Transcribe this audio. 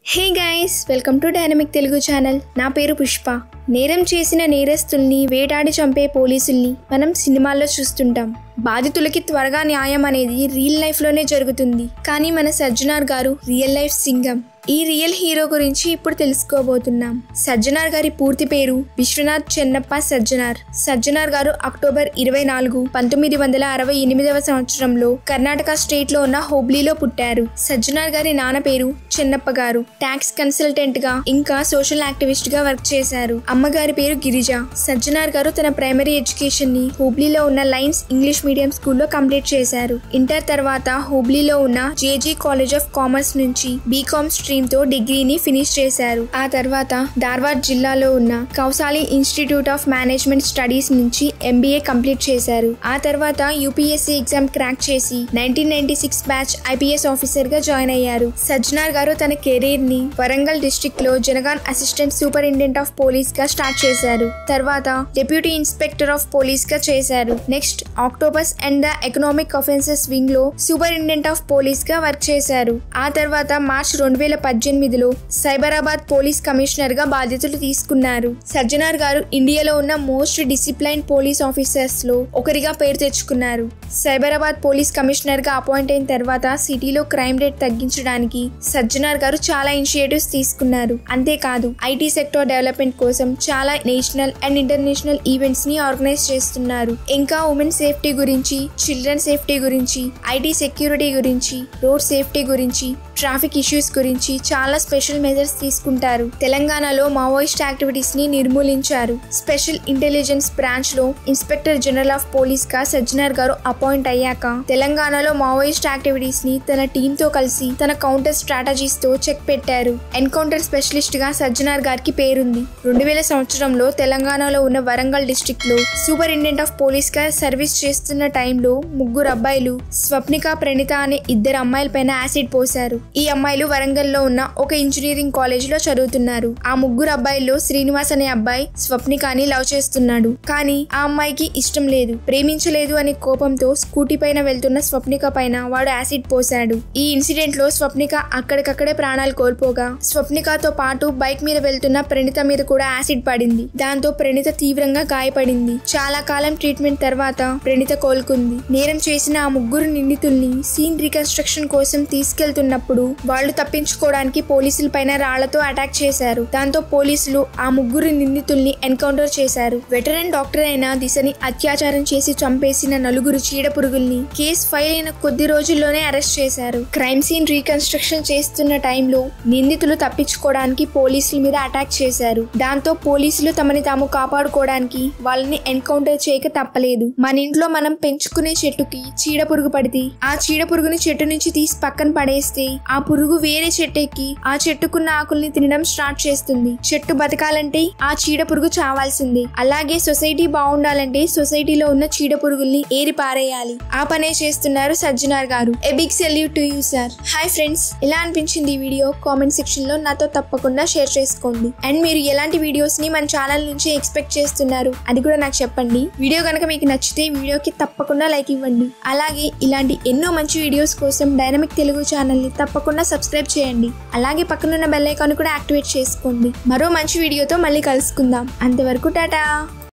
hey guys welcome to dynamic Telugu channel నా పేరు పుష్ప నేరం చేసిన నేరస్తుల్ని వేటాడి చంపే పోలీసుల్ని మనం సినిమాల్లో చూస్తుంటాం బాధితులకి త్వరగా న్యాయం అనేది రియల్ లైఫ్లోనే జరుగుతుంది కానీ మన సజ్జనార్ గారు రియల్ లైఫ్ సింగం ఈ రియల్ హీరో గురించి ఇప్పుడు తెలుసుకోబోతున్నాం సజ్జనార్ గారి పూర్తి పేరు విశ్వనాథ్ చెన్నప్ప సజ్జనార్ సజ్జనార్ గారు అక్టోబర్ ఇరవై నాలుగు పంతొమ్మిది వందల అరవై ఎనిమిదవ సంవత్సరంలో కర్ణాటక స్టేట్ లో ఉన్న హుబ్లీలో పుట్టారు సజ్జనార్ గారి నాన్న పేరు చెన్నప్ప గారు ట్యాక్స్ కన్సల్టెంట్ గా ఇంకా సోషల్ యాక్టివిస్ట్ గా వర్క్ చేశారు అమ్మగారి పేరు గిరిజ సజ్జనార్ గారు తన ప్రైమరీ ఎడ్యుకేషన్ ని హుబ్లీలో ఉన్న లైన్స్ ఇంగ్లీష్ మీడియం స్కూల్లో కంప్లీట్ చేశారు ఇంటర్ తర్వాత హుబ్లీలో ఉన్న జేజీ కాలేజ్ ఆఫ్ కామర్స్ నుంచి బీకామ్ స్ట్రీమ్ తో డిగ్రీని ఫినిష్ చేశారు ఆ తర్వాత ధార్వాడ్ జిల్లాలో ఉన్న Kousali institute of management studies నుంచి ఎంబీఏ కంప్లీట్ చేశారు ఆ తర్వాత యూపీఎస్సీ ఎగ్జామ్ క్రాక్ చేసి nineteen ninety six batch IPS officer గా జాయిన్ అయ్యారు సజ్జనార్ గారు తన కెరీర్ ని వరంగల్ డిస్ట్రిక్ట్ లో Jangaon assistant superintendent of police గా స్టార్ట్ చేశారు తర్వాత డెప్యూటీ ఇన్స్పెక్టర్ ఆఫ్ పోలీస్ గా చేశారు next octopus and the economic offences wing లో సూపరింటెండెంట్ ఆఫ్ పోలీస్ గా వర్క్ చేశారు ఆ తర్వాత మార్చ్ రెండు వేల పద్దెనిమిదిలో సైబరాబాద్ పోలీస్ కమిషనర్ గా బాధ్యతలు తీసుకున్నారు సజ్జనార్ గారు ఇండియాలో ఉన్న మోస్ట్ డిసిప్లైన్ పోలీస్ ఆఫీసర్స్ లో ఒకరిగా పేరు తెచ్చుకున్నారు సైబరాబాద్ పోలీస్ కమిషనర్ గా అపాయింట్ అయిన తర్వాత సిటీలో క్రైమ్ రేట్ తగ్గించడానికి సజ్జనార్ గారు చాలా ఇనిషియేటివ్స్ తీసుకున్నారు అంతేకాదు ఐటీ సెక్టర్ డెవలప్మెంట్ కోసం చాలా నేషనల్ అండ్ ఇంటర్నేషనల్ ఈవెంట్స్ ని ఆర్గనైజ్ చేస్తున్నారు ఇంకా ఉమెన్ సేఫ్టీ గురించి చిల్డ్రన్ సేఫ్టీ గురించి ఐటీ సెక్యూరిటీ గురించి రోడ్ సేఫ్టీ గురించి ట్రాఫిక్ ఇష్యూస్ గురించి చాలా స్పెషల్ మెజర్స్ తీసుకుంటారు తెలంగాణలో మావోయిస్ట్ యాక్టివిటీస్ ని నిర్మూలించారు స్పెషల్ ఇంటెలిజెన్స్ బ్రాంచ్ లో ఇన్స్పెక్టర్ జనరల్ ఆఫ్ పోలీస్ గా సజ్జనార్ గారు అపాయింట్ అయ్యాక తెలంగాణలో మావోయిస్ట్ యాక్టివిటీస్ ని తన టీమ్ తో కలిసి తన కౌంటర్ స్ట్రాటజీస్ తో చెక్ పెట్టారు ఎన్కౌంటర్ స్పెషలిస్ట్ గా సజ్జనార్ గారికి పేరుంది రెండు వేల సంవత్సరంలో తెలంగాణలో ఉన్న వరంగల్ డిస్ట్రిక్ట్ లో సూపరింటెండెంట్ ఆఫ్ పోలీస్ గా సర్వీస్ చేస్తున్న టైంలో ముగ్గురు అబ్బాయిలు స్వప్నిక ప్రణిత అనే ఇద్దరు అమ్మాయిల పైన యాసిడ్ పోశారు ఈ అమ్మాయిలు వరంగల్లో ఉన్న ఒక ఇంజనీరింగ్ కాలేజ్ లో చదువుతున్నారు ఆ ముగ్గురు అబ్బాయిల్లో శ్రీనివాస్ అనే అబ్బాయి స్వప్నికాని లవ్ చేస్తున్నాడు కానీ ఆ అమ్మాయికి ఇష్టం లేదు ప్రేమించలేదు అనే కోపంతో స్కూటీ పైన వెళ్తున్న స్వప్నిక పైన వాడు యాసిడ్ పోశాడు ఈ ఇన్సిడెంట్ లో స్వప్నిక అక్కడికక్కడే ప్రాణాలు కోల్పోగా స్వప్నికతో పాటు బైక్ మీద వెళ్తున్న ప్రణిత మీద కూడా యాసిడ్ పడింది దాంతో ప్రణిత తీవ్రంగా గాయపడింది చాలా కాలం ట్రీట్మెంట్ తర్వాత ప్రణిత కోలుకుంది నేరం చేసిన ఆ ముగ్గురు నిందితుల్ని సీన్ రికన్స్ట్రక్షన్ కోసం తీసుకెళ్తున్నప్పుడు వాళ్ళు తప్పించుకోవడానికి పోలీసుల పైన రాళ్లతో అటాక్ చేశారు దాంతో పోలీసులు ఆ ముగ్గురు నిందితుల్ని ఎన్కౌంటర్ చేశారు వెటరన్ డాక్టర్ అయిన దిశని అత్యాచారం చేసి చంపేసిన నలుగురు చీడ పురుగుల్ని కేసు ఫైల్ అయిన కొద్ది రోజుల్లోనే అరెస్ట్ చేశారు క్రైమ్ సీన్ రీకన్స్ట్రక్షన్ చేస్తున్న టైంలో నిందితులు తప్పించుకోవడానికి పోలీసుల మీద అటాక్ చేశారు దాంతో పోలీసులు తమని తాము కాపాడుకోవడానికి వాళ్ళని ఎన్కౌంటర్ చేయక తప్పలేదు మన ఇంట్లో మనం పెంచుకునే చెట్టుకి చీడ పురుగు పడితే ఆ చీడ పురుగుని చెట్టు నుంచి తీసి పక్కన పడేస్తే ఆ పురుగు వేరే చెట్టు ఎక్కి ఆ చెట్టుకున్న ఆకుల్ని తినడం స్టార్ట్ చేస్తుంది చెట్టు బతకాలంటే ఆ చీడ పురుగు చావాల్సిందే అలాగే సొసైటీ బాగుండాలంటే సొసైటీలో ఉన్న చీడ పురుగుల్ని ఏరి పారేయాలి ఆ పనే చేస్తున్నారు సజ్జనార్ గారు a big salute to you sir hi friends ఎలా అనిపించింది ఈ వీడియో కామెంట్ సెక్షన్ లో నాతో తప్పకుండా షేర్ చేసుకోండి అండ్ మీరు ఎలాంటి వీడియోస్ ని మన ఛానల్ నుంచి ఎక్స్పెక్ట్ చేస్తున్నారు అది కూడా నాకు చెప్పండి వీడియో కనుక మీకు నచ్చితే వీడియోకి తప్పకుండా లైక్ ఇవ్వండి అలాగే ఇలాంటి ఎన్నో మంచి వీడియోస్ కోసం డైనమిక్ తెలుగు ఛానల్ ని తప్పకుండా సబ్స్క్రైబ్ చేయండి అలాగే పక్కనున్న బెల్ ఐకాన్ కూడా యాక్టివేట్ చేసుకోండి మరో మంచి వీడియోతో మళ్ళీ కలుసుకుందాం అంతవరకు టాటా